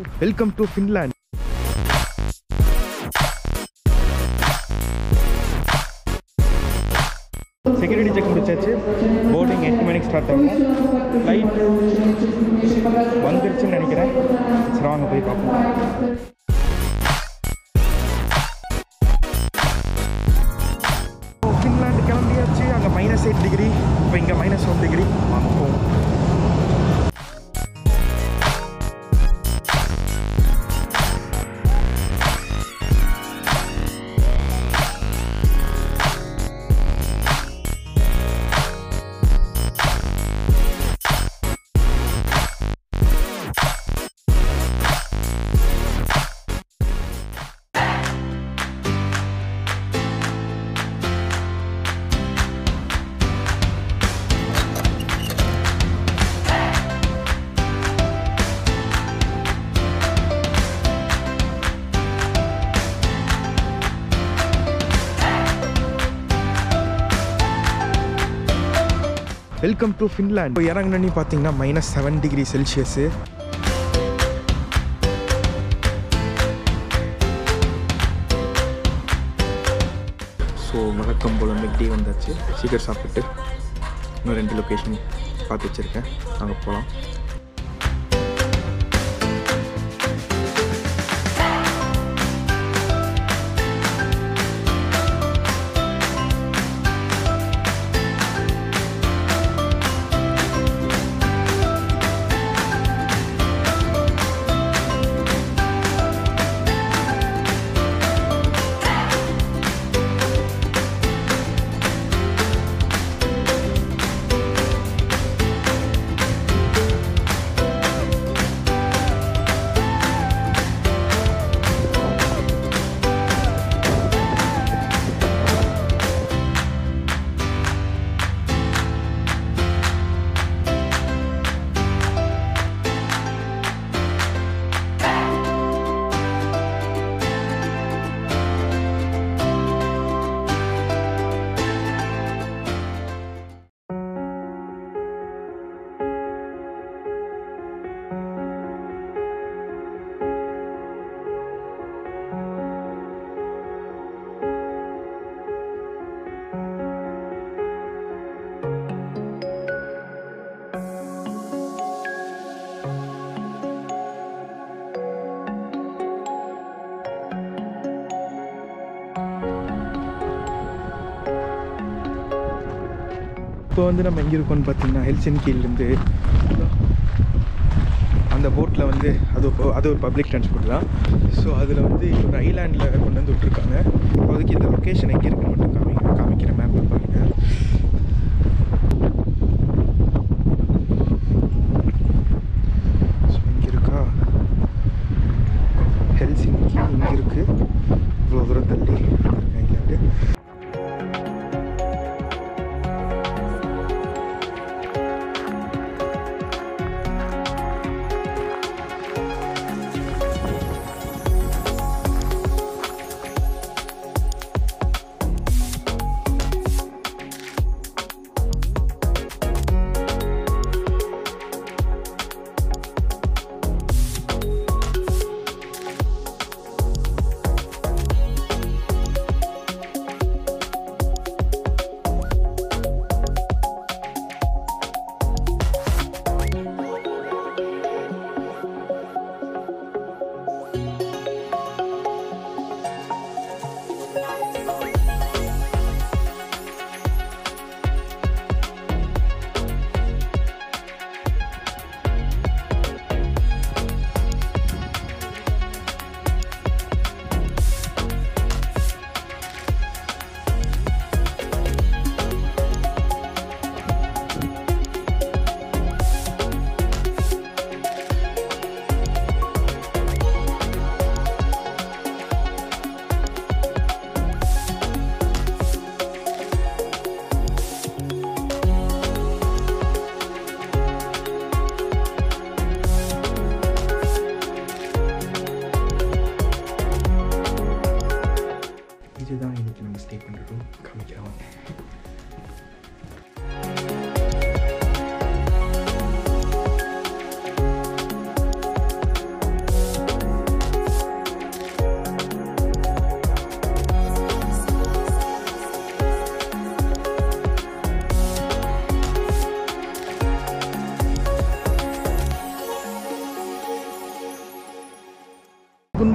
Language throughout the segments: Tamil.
welcome to Finland security check முடிச்சாச்சு போர்டிங் எட்டு மணிக்கு ஸ்டார்ட் ஆகும் ஃப்ளைட் வந்துருச்சுன்னு நினைக்கிறேன் சரி வாங்க போய் பார்ப்போம் ஃபின்லாண்டு கிளம்பியாச்சு அங்கே மைனஸ் எயிட் டிகிரி இப்போ இங்கே மைனஸ் ஒன் டிகிரி வாங்க போவோம் வெல்கம் டு ஃபின்லாண்ட் இப்போ இறங்குனி பார்த்தீங்கன்னா minus seven degree Celsius so வழக்கம் போல் மெக்டி வந்தாச்சு சீக்கிரம் சாப்பிட்டு இன்னும் ரெண்டு லொக்கேஷன் பார்த்து வச்சுருக்கேன் அங்கே போகலாம் இப்போ வந்து நம்ம எங்கே இருக்கோம்னு பார்த்தீங்கன்னா ஹெல்சின்கிலேருந்து அந்த போட்டில் வந்து அது ஒரு- அது ஒரு பப்ளிக் டிரான்ஸ்போர்ட் தான் ஸோ அதில் வந்து ஒரு ஐலாண்டில் கொண்டு வந்து விட்ருக்காங்க அதுக்கு இந்த லொக்கேஷன் எங்கே இருக்குன்னு மட்டும் காமி காமிக்கிற மேப்பில் பாருங்கள் ஸோ இங்கே இருக்கா ஹெல்சின்கி இங்கே இருக்குது இவ்வளோ தூரம் தள்ளி இருக்கு ஐலாண்டு இதுதான் இன்னைக்கு நம்ம ஸ்டே பண்ணுற ரூம் காமிக்கிறோம்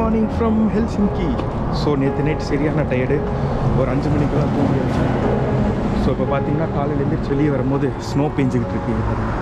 மார்னிங் ஃப்ரம் ஹெல்சிங்கி ஸோ நேற்று நைட் சரியான டயர்டு ஒரு அஞ்சு மணிக்கெல்லாம் தூங்கி வச்சேன் ஸோ இப்போ பார்த்தீங்கன்னா காலையில் எழுந்திரிச்சு வெளியே வரும்போது ஸ்னோ பெஞ்சிக்கிட்டு இருக்கு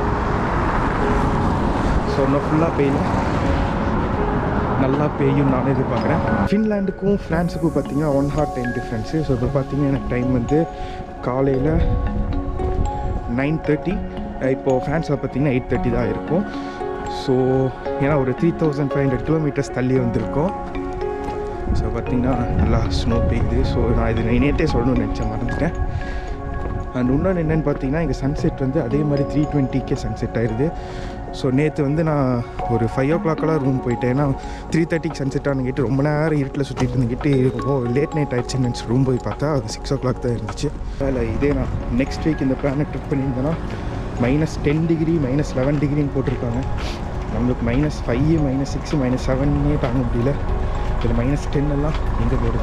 ஸோ இன்னும் ஃபுல்லாக பெய்யல நல்லா பெய்யும் நானும் எதிர்பார்க்குறேன் ஃபின்லாண்டுக்கும் ஃப்ரான்ஸுக்கும் பார்த்தீங்கன்னா one hour time difference so இப்போ பார்த்தீங்கன்னா எனக்கு டைம் வந்து காலையில் நைன் தேர்ட்டி இப்போது ஃப்ரான்ஸில் பார்த்தீங்கன்னா எயிட் தேர்ட்டி தான் இருக்கும் ஸோ ஏன்னா ஒரு three thousand five hundred kilometres தள்ளி வந்திருக்கோம் ஸோ பார்த்தீங்கன்னா நல்லா ஸ்னோ பெய்யுது ஸோ நான் இது நான் நேற்றே சொல்லணும்னு நினச்சேன் மறந்துட்டேன் அண்ட் இன்னொன்று என்னென்னு பார்த்தீங்கன்னா இங்கே சன்செட் வந்து அதே மாதிரி த்ரீ டுவெண்ட்டிக்கே சன்செட் ஆயிடுது ஸோ நேற்று வந்து நான் ஒரு ஃபைவ் ஓ கிளாக்கெல்லாம் ரூம் போயிட்டேன் ஏன்னா த்ரீ தேர்ட்டிக்கு சன்செட் ஆனங்கிட்டு ரொம்ப நேரம் இருட்டில் சுற்றிட்டு இருந்துக்கிட்டு ஓ லேட் நைட் ஆயிடுச்சுன்னு நினச்சி ரூம் போய் பார்த்தா அது சிக்ஸ் ஓ கிளாக் தான் இருந்துச்சு வேலை இதே நான் நெக்ஸ்ட் வீக் இந்த பிளானை ட்ரிப் பண்ணியிருந்தேன்னா minus ten degree minus eleven டிகிரின்னு போட்டிருக்காங்க நம்மளுக்கு minus five minus six minus செவன்னே தாங்க முடியல இதில் மைனஸ் டென் எல்லாம் எங்கே போடுது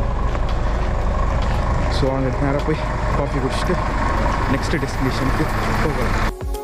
ஸோ அங்கே நேராக போய் காஃபி குடிச்சிட்டு நெக்ஸ்ட் டெஸ்டினேஷனுக்கு போகலாம்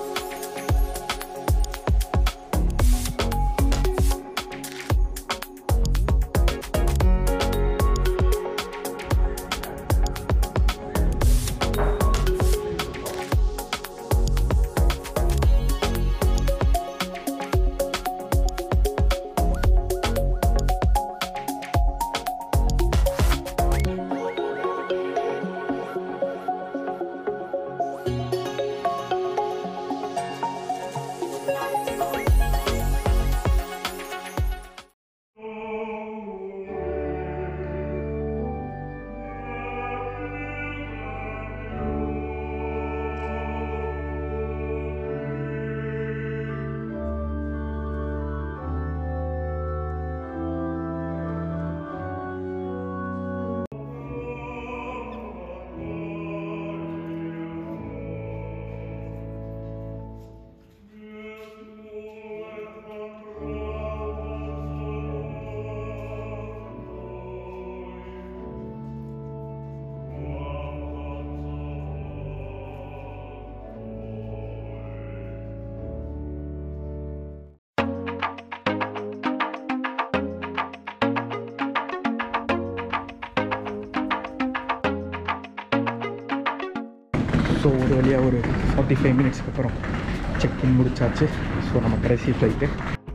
ஸோ ஒரு வழியாக ஒரு ஃபார்ட்டி ஃபைவ் மினிட்ஸ்க்கு அப்புறம் செக்இன் முடிச்சாச்சு ஸோ நம்ம கடைசி ஃப்ளைட்டு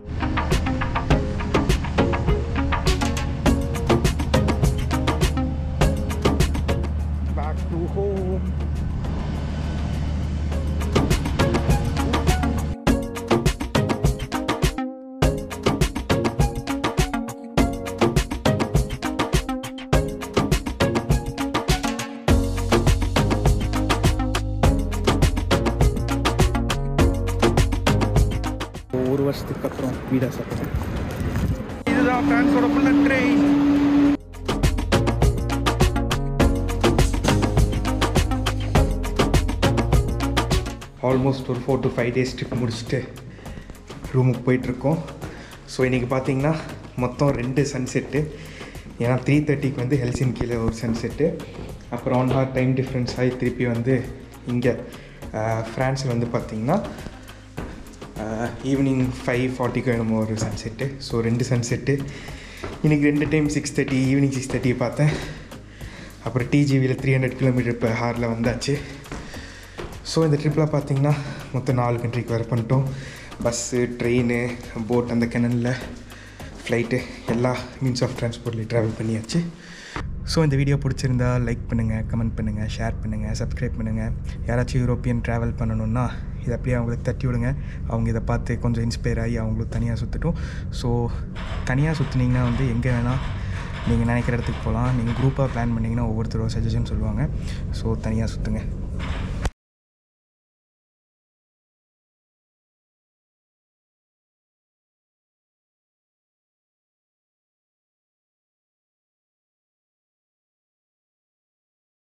பேக் டு ஹோம் ஒரு வருஷத்துக்கு அப்புறம் வீடா சாப்பிட்றேன் இதுதான் ஃப்ரான்ஸோட புல்லட் ட்ரெயின் ஆல்மோஸ்ட் ஒரு four to five days trip முடிச்சுட்டு ரூமுக்கு போயிட்டுருக்கோம் ஸோ இன்றைக்கி பார்த்தீங்கன்னா மொத்தம் ரெண்டு சன்செட்டு ஏன்னா த்ரீ தேர்ட்டிக்கு வந்து ஹெல்சின்கியில் ஒரு சன்செட்டு அப்புறம் ஒன் ஹவர் டைம் டிஃப்ரென்ஸ் ஆகி திருப்பி வந்து இங்கே ஃப்ரான்ஸில் வந்து பார்த்திங்கன்னா ஈவினிங் ஃபைவ் ஃபார்ட்டிக்கு என்னமோ ஒரு சன்செட்டு ஸோ ரெண்டு சன்செட்டு இன்றைக்கி ரெண்டு time six thirty evening six தேர்ட்டியை பார்த்தேன் அப்புறம் டிஜிவியில் த்ரீ ஹண்ட்ரட் கிலோமீட்டர் per ஹாரில் வந்தாச்சு ஸோ இந்த ட்ரிப்பில் பார்த்தீங்கன்னா மொத்தம் நாலு கண்ட்ரிக்கு வர பண்ணிட்டோம் பஸ்ஸு ட்ரெயின் போட் அந்த கிணல்ல ஃப்ளைட்டு எல்லா மீன்ஸ் ஆஃப் ட்ரான்ஸ்போர்ட்லேயும் ட்ராவல் பண்ணியாச்சு ஸோ இந்த வீடியோ பிடிச்சிருந்தா லைக் பண்ணுங்கள் கமெண்ட் பண்ணுங்கள் ஷேர் பண்ணுங்கள் சப்ஸ்கிரைப் பண்ணுங்கள் யாராச்சும் யூரோப்பியன் ட்ராவல் பண்ணணுன்னா இதை அப்படியே அவங்களுக்கு தட்டி விடுங்க அவங்க இதை பார்த்து கொஞ்சம் இன்ஸ்பயர் ஆகி அவங்களும் தனியாக சுற்றட்டும் ஸோ தனியாக சுற்றுனீங்கன்னா வந்து எங்கே வேணால் நீங்கள் நினைக்கிற இடத்துக்கு போகலாம் நீங்கள் குரூப்பாக பிளான் பண்ணிங்கன்னா ஒவ்வொருத்தரும் சஜஷன் சொல்லுவாங்க ஸோ தனியாக சுற்றுங்க